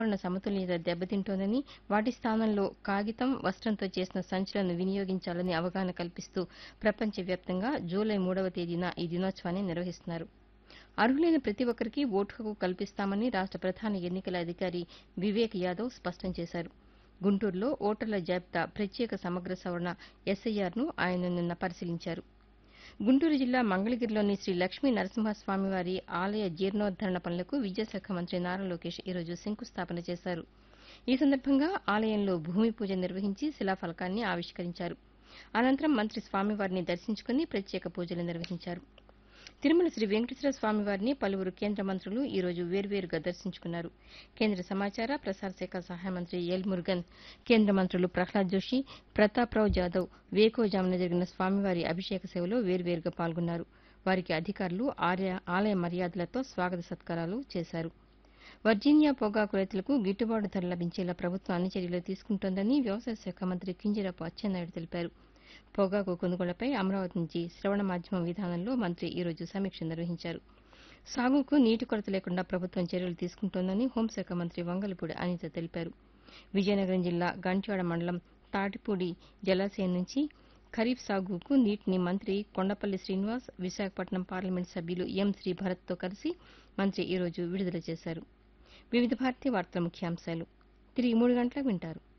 పర్యావరణ సమతుల్యత దెబ్బతింటోందని వాటి స్థానంలో కాగితం వస్త్రంతో చేసిన సంచులను వినియోగించాలని అవగాహన కల్పిస్తూ ప్రపంచవ్యాప్తంగా జూలై మూడవ తేదీన ఈ దినోత్సవాన్ని నిర్వహిస్తున్నారు అర్హులైన ప్రతి ఒక్కరికి ఓటు హక్కు కల్పిస్తామని రాష్ట ప్రధాన ఎన్నికల అధికారి వివేక్ యాదవ్ స్పష్టం చేశారు గుంటూరులో ఓటర్ల జాబితా ప్రత్యేక సమగ్ర సవరణ ఎస్ఐఆర్ను ఆయన నిన్న పరిశీలించారు గుంటూరు జిల్లా మంగళగిరిలోని శ్రీ లక్ష్మీ నరసింహస్వామివారి ఆలయ జీర్ణోద్దరణ పనులకు విద్యాశాఖ మంత్రి నారా లోకేష్ ఈరోజు శంకుస్థాపన చేశారు ఈ సందర్భంగా ఆలయంలో భూమి పూజ నిర్వహించి శిలాఫలకాన్ని ఆవిష్కరించారు అనంతరం మంత్రి స్వామివారిని దర్శించుకుని ప్రత్యేక పూజలు నిర్వహించారు తిరుమల శ్రీ వెంకటేశ్వర స్వామివారిని పలువురు కేంద్ర మంత్రులు ఈ రోజు వేర్వేరుగా దర్శించుకున్నారు కేంద్ర సమాచార ప్రసార శాఖ సహాయ మంత్రి ఎల్ మురుగన్ కేంద్ర మంత్రులు ప్రహ్లాద్ జోషి ప్రతాప్రావు జాదవ్ వేకోజామున జరిగిన స్వామివారి అభిషేక సేవలో వేర్వేరుగా పాల్గొన్నారు వారికి అధికారులు ఆర్య- ఆలయ మర్యాదలతో స్వాగత సత్కారాలు చేశారు వర్జీనియా పొగాకు రైతులకు గిట్టుబాటు ధర లభించేలా ప్రభుత్వం అన్ని చర్యలు తీసుకుంటోందని వ్యవసాయ శాఖ మంత్రి కింజరాపు అచ్చెన్నాయుడు తెలిపారు పొగాకు కొనుగోళ్లపై అమరావతి నుంచి శ్రవణ మాధ్యమం విధానంలో మంత్రి ఈ రోజు సమీక్ష నిర్వహించారు సాగుకు నీటి కొరత లేకుండా ప్రభుత్వం చర్యలు తీసుకుంటోందని హోంశాఖ మంత్రి వంగలపూడి అనిత తెలిపారు విజయనగరం జిల్లా గంట్యాడ మండలం తాటిపూడి జలాశయం నుంచి ఖరీఫ్ సాగుకు నీటిని మంత్రి కొండపల్లి శ్రీనివాస్ విశాఖపట్నం పార్లమెంట్ సభ్యులు ఎం శ్రీ భరత్తో కలిసి మంత్రి ఈ రోజు విడుదల చేశారు వివిధ భారతీయ వార్తల ముఖ్యాంశాలు తిరిగి మూడు గంటలకు వింటారు